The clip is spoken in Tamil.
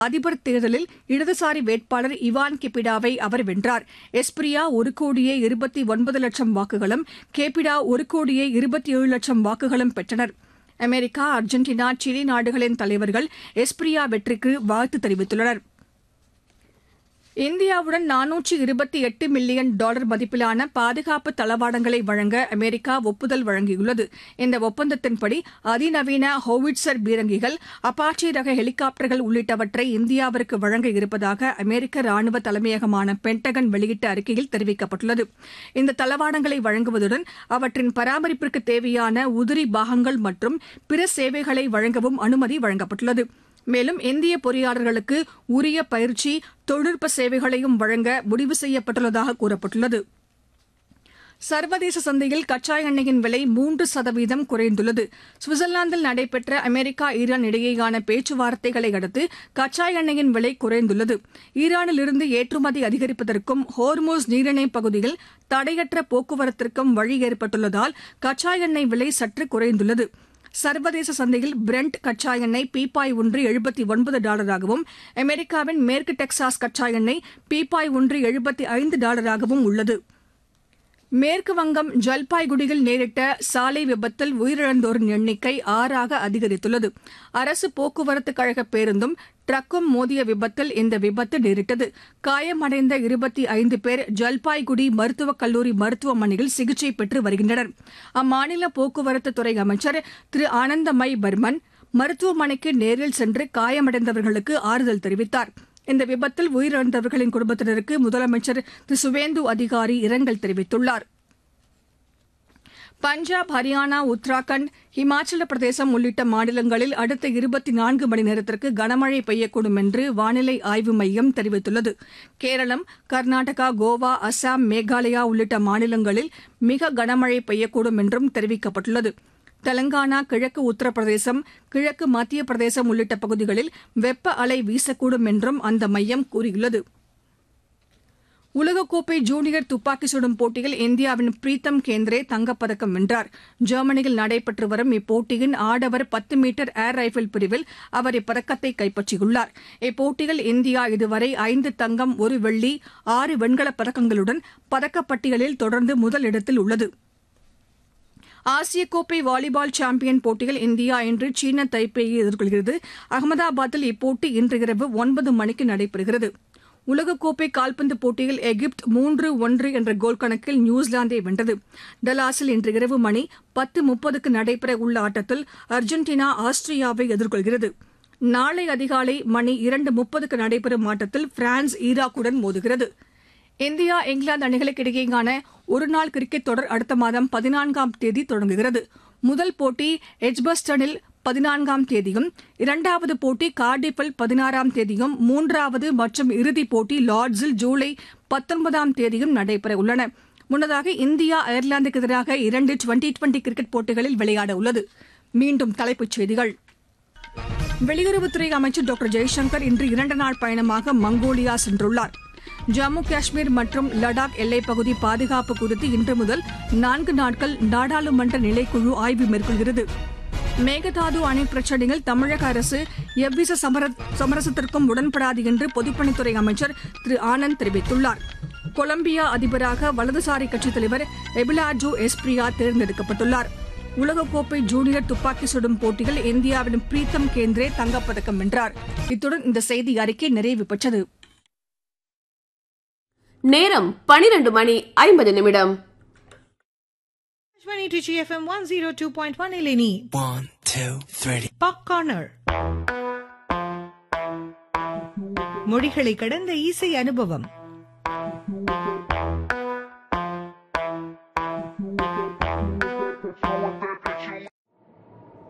அதிபர் தேர்தலில் இடதுசாரி வேட்பாளர் இவான் கெபிடாவை அவர் வென்றார் எஸ்பிரியா ஒரு கோடியே இருபத்தி ஒன்பது லட்சம் வாக்குகளும் கேபிடா ஒரு கோடியே இருபத்தி ஏழு லட்சம் வாக்குகளும் பெற்றனர் அமெரிக்கா அர்ஜென்டினா சிலி நாடுகளின் தலைவர்கள் எஸ்பிரியா வெற்றிக்கு வாழ்த்து தெரிவித்துள்ளனர் இந்தியாவுடன் நானூற்று இருபத்தி எட்டு மில்லியன் டாலர் மதிப்பிலான பாதுகாப்பு தளவாடங்களை வழங்க அமெரிக்கா ஒப்புதல் வழங்கியுள்ளது இந்த ஒப்பந்தத்தின்படி அதிநவீன ஹோவிட்சர் பீரங்கிகள் அப்பாச்சி ரக ஹெலிகாப்டர்கள் உள்ளிட்டவற்றை இந்தியாவிற்கு வழங்க இருப்பதாக அமெரிக்க ராணுவ தலைமையகமான பென்டகன் வெளியிட்ட அறிக்கையில் தெரிவிக்கப்பட்டுள்ளது இந்த தளவாடங்களை வழங்குவதுடன் அவற்றின் பராமரிப்பிற்கு தேவையான உதிரி பாகங்கள் மற்றும் பிற சேவைகளை வழங்கவும் அனுமதி வழங்கப்பட்டுள்ளது மேலும் இந்திய பொறியாளர்களுக்கு உரிய பயிற்சி தொழில்நுட்ப சேவைகளையும் வழங்க முடிவு செய்யப்பட்டுள்ளதாக கூறப்பட்டுள்ளது சர்வதேச சந்தையில் கச்சா எண்ணெயின் விலை மூன்று சதவீதம் குறைந்துள்ளது சுவிட்சர்லாந்தில் நடைபெற்ற அமெரிக்கா ஈரான் இடையேயான பேச்சுவார்த்தைகளை அடுத்து கச்சா எண்ணெயின் விலை குறைந்துள்ளது ஈரானிலிருந்து ஏற்றுமதி அதிகரிப்பதற்கும் ஹோர்மோஸ் நீரிணை பகுதியில் தடையற்ற போக்குவரத்திற்கும் வழி ஏற்பட்டுள்ளதால் கச்சா எண்ணெய் விலை சற்று குறைந்துள்ளது சர்வதேச சந்தையில் பிரெண்ட் கச்சா எண்ணெய் பீப்பாய் ஒன்று எழுபத்தி ஒன்பது டாலராகவும் அமெரிக்காவின் மேற்கு டெக்சாஸ் கச்சா எண்ணெய் பீப்பாய் ஒன்று எழுபத்தி ஐந்து டாலராகவும் உள்ளது மேற்கு வங்கம் ஜல்பாய்குடியில் நேரிட்ட சாலை விபத்தில் உயிரிழந்தோரின் எண்ணிக்கை ஆறாக அதிகரித்துள்ளது அரசு போக்குவரத்து கழக பேருந்தும் ட்ரக்கும் மோதிய விபத்தில் இந்த விபத்து நேரிட்டது காயமடைந்த இருபத்தி ஐந்து பேர் ஜல்பாய்குடி மருத்துவக் கல்லூரி மருத்துவமனையில் சிகிச்சை பெற்று வருகின்றனர் அம்மாநில போக்குவரத்து துறை அமைச்சர் திரு ஆனந்தமய் பர்மன் மருத்துவமனைக்கு நேரில் சென்று காயமடைந்தவர்களுக்கு ஆறுதல் தெரிவித்தார் இந்த விபத்தில் உயிரிழந்தவர்களின் குடும்பத்தினருக்கு முதலமைச்சர் திரு சுவேந்து அதிகாரி இரங்கல் தெரிவித்துள்ளார் பஞ்சாப் ஹரியானா உத்தராகண்ட் இமாச்சல பிரதேசம் உள்ளிட்ட மாநிலங்களில் அடுத்த இருபத்தி நான்கு மணி நேரத்திற்கு கனமழை பெய்யக்கூடும் என்று வானிலை ஆய்வு மையம் தெரிவித்துள்ளது கேரளம் கர்நாடகா கோவா அசாம் மேகாலயா உள்ளிட்ட மாநிலங்களில் மிக கனமழை பெய்யக்கூடும் என்றும் தெரிவிக்கப்பட்டுள்ளது தெலங்கானா கிழக்கு உத்தரப்பிரதேசம் கிழக்கு மத்திய பிரதேசம் உள்ளிட்ட பகுதிகளில் வெப்ப அலை வீசக்கூடும் என்றும் அந்த மையம் கூறியுள்ளது உலகக்கோப்பை ஜூனியர் துப்பாக்கி சுடும் போட்டியில் இந்தியாவின் பிரீத்தம் கேந்திரே தங்கப்பதக்கம் வென்றார் ஜெர்மனியில் நடைபெற்று வரும் இப்போட்டியின் ஆடவர் பத்து மீட்டர் ஏர் ரைபிள் பிரிவில் அவர் இப்பதக்கத்தை கைப்பற்றியுள்ளார் இப்போட்டியில் இந்தியா இதுவரை ஐந்து தங்கம் ஒரு வெள்ளி ஆறு வெண்கலப் பதக்கங்களுடன் பதக்கப்பட்டியலில் தொடர்ந்து முதலிடத்தில் உள்ளது ஆசிய கோப்பை வாலிபால் சாம்பியன் போட்டியில் இந்தியா இன்று சீன தைப்பேயை எதிர்கொள்கிறது அகமதாபாத்தில் இப்போட்டி இன்று இரவு ஒன்பது மணிக்கு நடைபெறுகிறது உலகக்கோப்பை கால்பந்து போட்டியில் எகிப்து மூன்று ஒன்று என்ற கோல் கணக்கில் நியூசிலாந்தை வென்றது டலாஸில் இன்று இரவு மணி பத்து முப்பதுக்கு நடைபெற உள்ள ஆட்டத்தில் அர்ஜென்டினா ஆஸ்திரியாவை எதிர்கொள்கிறது நாளை அதிகாலை மணி இரண்டு முப்பதுக்கு நடைபெறும் ஆட்டத்தில் பிரான்ஸ் ஈராக்குடன் மோதுகிறது இந்தியா இங்கிலாந்து அணிகளுக்கு இடையேயான ஒருநாள் கிரிக்கெட் தொடர் அடுத்த மாதம் பதினான்காம் தேதி தொடங்குகிறது முதல் போட்டி எஜ்பஸ்டனில் பதினான்காம் தேதியும் இரண்டாவது போட்டி கார்டிஃபில் பதினாறாம் தேதியும் மூன்றாவது மற்றும் இறுதிப் போட்டி லார்ட்ஸில் ஜூலை பத்தொன்பதாம் தேதியும் நடைபெற உள்ளன முன்னதாக இந்தியா அயர்லாந்துக்கு எதிராக இரண்டு டுவெண்டி டுவெண்டி கிரிக்கெட் போட்டிகளில் விளையாட உள்ளது மீண்டும் தலைப்புச் செய்திகள் வெளியுறவுத்துறை அமைச்சர் டாக்டர் ஜெய்சங்கர் இன்று இரண்டு நாள் பயணமாக மங்கோலியா சென்றுள்ளார் ஜம்மு காஷ்மீர் மற்றும் லடாக் எல்லைப்பகுதி பாதுகாப்பு குறித்து இன்று முதல் நான்கு நாட்கள் நாடாளுமன்ற நிலைக்குழு ஆய்வு மேற்கொள்கிறது மேகதாது அணை பிரச்சினையில் தமிழக அரசு எவ்வித சமர- சமரசத்திற்கும் உடன்படாது என்று பொதுப்பணித்துறை அமைச்சர் திரு ஆனந்த் தெரிவித்துள்ளார் கொலம்பியா அதிபராக வலதுசாரி கட்சித் தலைவர் எபிலாஜோ எஸ்பிரியா தேர்ந்தெடுக்கப்பட்டுள்ளார் உலகக்கோப்பை ஜூனியர் துப்பாக்கி சுடும் போட்டியில் இந்தியாவின் பிரீத்தம் கேந்திரே தங்கப்பதக்கம் வென்றார் இத்துடன் இந்த செய்தி அறிக்கை நிறைவு பெற்றது நேரம் பனிரெண்டு மணி ஐம்பது நிமிடம் Twenty to GFM one zero two point one Eleni. One, two, three. Pop Corner. மொழிகளை கடந்த இசை அனுபவம்